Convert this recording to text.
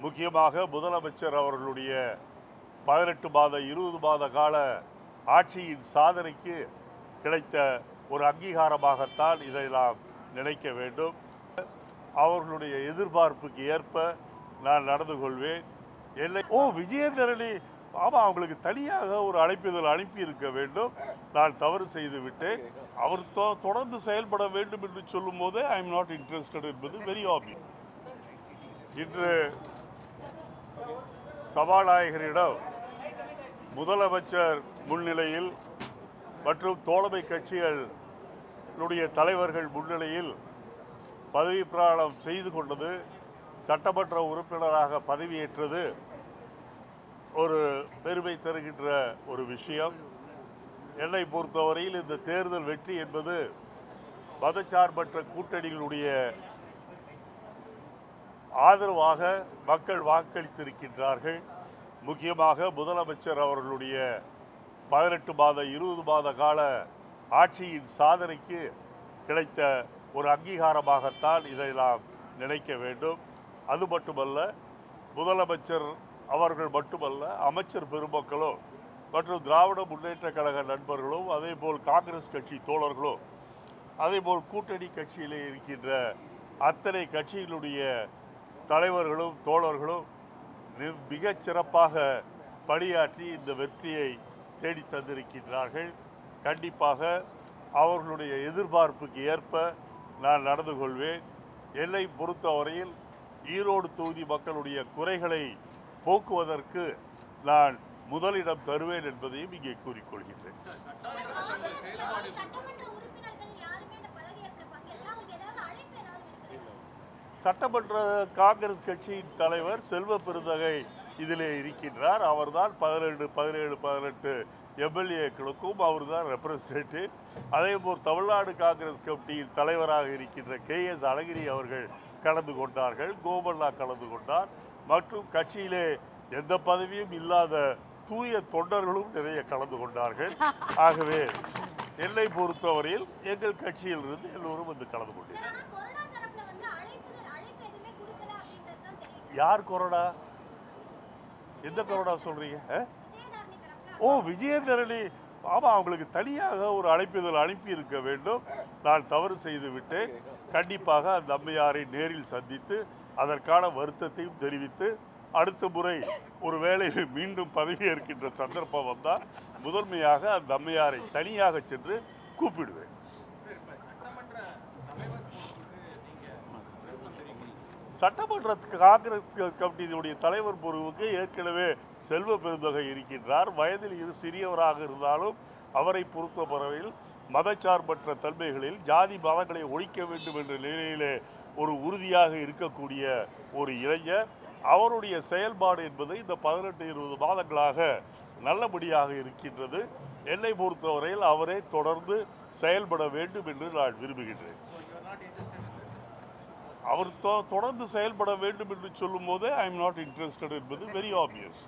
முக்கியமாக முதலமைச்சர் அவர்களுடைய பதினெட்டு மாத இருபது மாத கால ஆட்சியின் சாதனைக்கு கிடைத்த ஒரு அங்கீகாரமாகத்தான் இதை நாம் நினைக்க வேண்டும் அவர்களுடைய எதிர்பார்ப்புக்கு ஏற்ப நான் நடந்து கொள்வேன் இல்லை ஓ விஜயேந்திரனி ஆமாம் அவங்களுக்கு தனியாக ஒரு அழைப்பிதழ் அனுப்பி இருக்க வேண்டும் நான் தவறு செய்து விட்டேன் அவர் தொ- தொடர்ந்து செயல்பட வேண்டும் என்று சொல்லும் போதே ஐ எம் நாட் இன்ட்ரெஸ்டட் என்பது வெரி ஆப்வியஸ் இன்று சபாநாயகரிடம் முதலமைச்சர் முன்னிலையில் மற்றும் தோழமை கட்சிகளுடைய தலைவர்கள் முன்னிலையில் பதவி பிரமாணம் செய்து கொண்டது சட்டமன்ற உறுப்பினராக பதவியேற்றது ஒரு பெருமை தருகின்ற ஒரு விஷயம் என்னை பொறுத்தவரையில் இந்த தேர்தல் வெற்றி என்பது மதச்சார்பற்ற கூட்டணிகளுடைய ஆதரவாக மக்கள் வாக்களித்திருக்கின்றார்கள் முக்கியமாக முதலமைச்சர் அவர்களுடைய பதினெட்டு மாத இருபது மாத கால ஆட்சியின் சாதனைக்கு கிடைத்த ஒரு அங்கீகாரமாகத்தான் இதை நாம் நினைக்க வேண்டும் அது மட்டுமல்ல முதலமைச்சர் அவர்கள் மட்டுமல்ல அமைச்சர் பெருமக்களும் மற்றும் திராவிட முன்னேற்ற கழக நண்பர்களும் அதேபோல் காங்கிரஸ் கட்சி தோழர்களும் அதேபோல் கூட்டணி கட்சியிலே இருக்கின்ற அத்தனை கட்சிகளுடைய தலைவர்களும் தோழர்களும் நி- மிகச் சிறப்பாக பணியாற்றி இந்த வெற்றியை தேடி தந்திருக்கின்றார்கள் கண்டிப்பாக அவர்களுடைய எதிர்பார்ப்புக்கு ஏற்ப நான் நடந்து கொள்வேன் என்னை பொறுத்தவரையில் ஈரோடு தொகுதி மக்களுடைய குறைகளை போக்குவதற்கு நான் முதலிடம் தருவேன் என்பதையும் இங்கே கூறிக்கொள்கின்றேன் சட்டமன்ற உறுப்பினர்கள் யாருமே இந்த பதவியேற்பில் பங்கேற்கல அவங்களுக்கு ஏதாவது அழைப்பு ஏதாவது விடுக்கிறீங்களா சட்டமன்ற காங்கிரஸ் கட்சியின் தலைவர் செல்வ பெருந்தகை இதிலே இருக்கின்றார் அவர்தான் பதினேழு பதினேழு பதினெட்டு எம்எல்ஏக்களுக்கும் அவர்தான் ரெப்ரசன்டேட்டிவ் அதேபோல் தமிழ்நாடு காங்கிரஸ் கமிட்டியின் தலைவராக இருக்கின்ற கே எஸ் அழகிரி அவர்கள் கலந்து கொண்டார்கள் கோபல்லா கலந்து கொண்டார் மற்றும் கட்சியிலே எந்த பதவியும் இல்லாத தூய தொண்டர்களும் நிறைய கலந்து கொண்டார்கள் ஆகவே என்னை பொறுத்தவரையில் எங்கள் கட்சியிலிருந்து எல்லோரும் வந்து கலந்து கொண்டீர்கள் ஆனா கொரோனா தரப்புல வந்து அழைப்பு அழைப்பு எதுவுமே கொடுக்கல அப்படின்றது தான் தெரியும் யார் கொரோனா எந்த கொரோனா சொல்றீங்க ஆ? விஜயதாரணி தரப்புல ஓ விஜயேந்திரனி ஆமாம் அவங்களுக்கு தனியாக ஒரு அழைப்பிதழ் அனுப்பி இருக்க வேண்டும் நான் தவறு செய்து விட்டேன் கண்டிப்பாக அந்த அம்மையாரை நேரில் சந்தித்து அதற்கான வருத்தத்தையும் தெரிவித்து அடுத்த முறை ஒரு வேளையில் மீண்டும் பதவியேற்கின்ற சந்தர்ப்பம் வந்தால் முதன்மையாக அந்த அம்மையாரை தனியாக சென்று கூப்பிடுவேன் சட்டமன்ற காங்கிரஸ் கமிட்டியினுடைய தலைவர் பொறுப்புக்கு ஏற்கனவே செல்வ பெருந்தகை இருக்கின்றார் வயதில் இரு சிறியவராக இருந்தாலும் அவரை பொறுத்தவரையில் மதச்சார்பற்ற தன்மைகளில் ஜாதி மதங்களை ஒழிக்க வேண்டும் என்ற நிலையிலே ஒரு உறுதியாக இருக்கக்கூடிய ஒரு இளைஞர் அவருடைய செயல்பாடு என்பது இந்த பதினெட்டு இருபது மாதங்களாக நல்லபடியாக இருக்கின்றது என்னை பொறுத்தவரையில் அவரே தொடர்ந்து செயல்பட வேண்டும் என்று நான் விரும்புகின்றேன் அவர் தொ- தொடர்ந்து செயல்பட வேண்டும் என்று சொல்லும் போதே ஐ எம் நாட் இன்ட்ரெஸ்டட் என்பது வெரி ஆப்வியஸ்